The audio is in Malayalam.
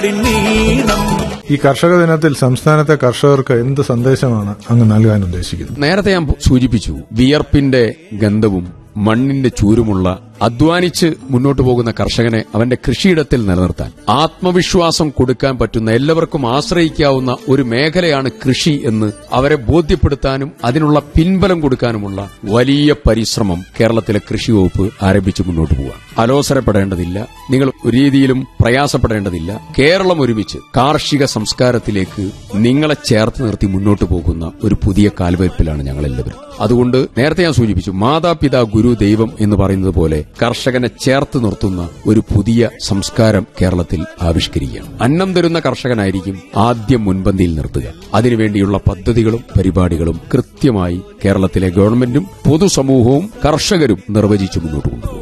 ഈ കർഷക ദിനത്തിൽ സംസ്ഥാനത്തെ കർഷകർക്ക് എന്ത് സന്ദേശമാണ് അങ്ങ് നൽകാൻ ഉദ്ദേശിക്കുന്നത് നേരത്തെ ഞാൻ സൂചിപ്പിച്ചു വിയർപ്പിന്റെ ഗന്ധവും മണ്ണിന്റെ ചൂരുമുള്ള അധ്വാനിച്ച് മുന്നോട്ടു പോകുന്ന കർഷകനെ അവന്റെ കൃഷിയിടത്തിൽ നിലനിർത്താൻ ആത്മവിശ്വാസം കൊടുക്കാൻ പറ്റുന്ന എല്ലാവർക്കും ആശ്രയിക്കാവുന്ന ഒരു മേഖലയാണ് കൃഷി എന്ന് അവരെ ബോധ്യപ്പെടുത്താനും അതിനുള്ള പിൻബലം കൊടുക്കാനുമുള്ള വലിയ പരിശ്രമം കേരളത്തിലെ കൃഷി വകുപ്പ് ആരംഭിച്ച് മുന്നോട്ട് പോവുക അലോസരപ്പെടേണ്ടതില്ല നിങ്ങൾ ഒരു രീതിയിലും പ്രയാസപ്പെടേണ്ടതില്ല കേരളം ഒരുമിച്ച് കാർഷിക സംസ്കാരത്തിലേക്ക് നിങ്ങളെ ചേർത്ത് നിർത്തി മുന്നോട്ട് പോകുന്ന ഒരു പുതിയ കാൽവയ്പിലാണ് ഞങ്ങൾ എല്ലാവരും അതുകൊണ്ട് നേരത്തെ ഞാൻ സൂചിപ്പിച്ചു മാതാപിതാ ഗുരു ദൈവം എന്ന് പറയുന്നത് പോലെ കർഷകനെ ചേർത്ത് നിർത്തുന്ന ഒരു പുതിയ സംസ്കാരം കേരളത്തിൽ ആവിഷ്കരിക്കുകയാണ് അന്നം തരുന്ന കർഷകനായിരിക്കും ആദ്യം മുൻപന്തിയിൽ നിർത്തുക അതിനുവേണ്ടിയുള്ള പദ്ധതികളും പരിപാടികളും കൃത്യമായി കേരളത്തിലെ ഗവൺമെന്റും പൊതുസമൂഹവും കർഷകരും നിർവചിച്ചു മുന്നോട്ട് കൊണ്ടുപോകും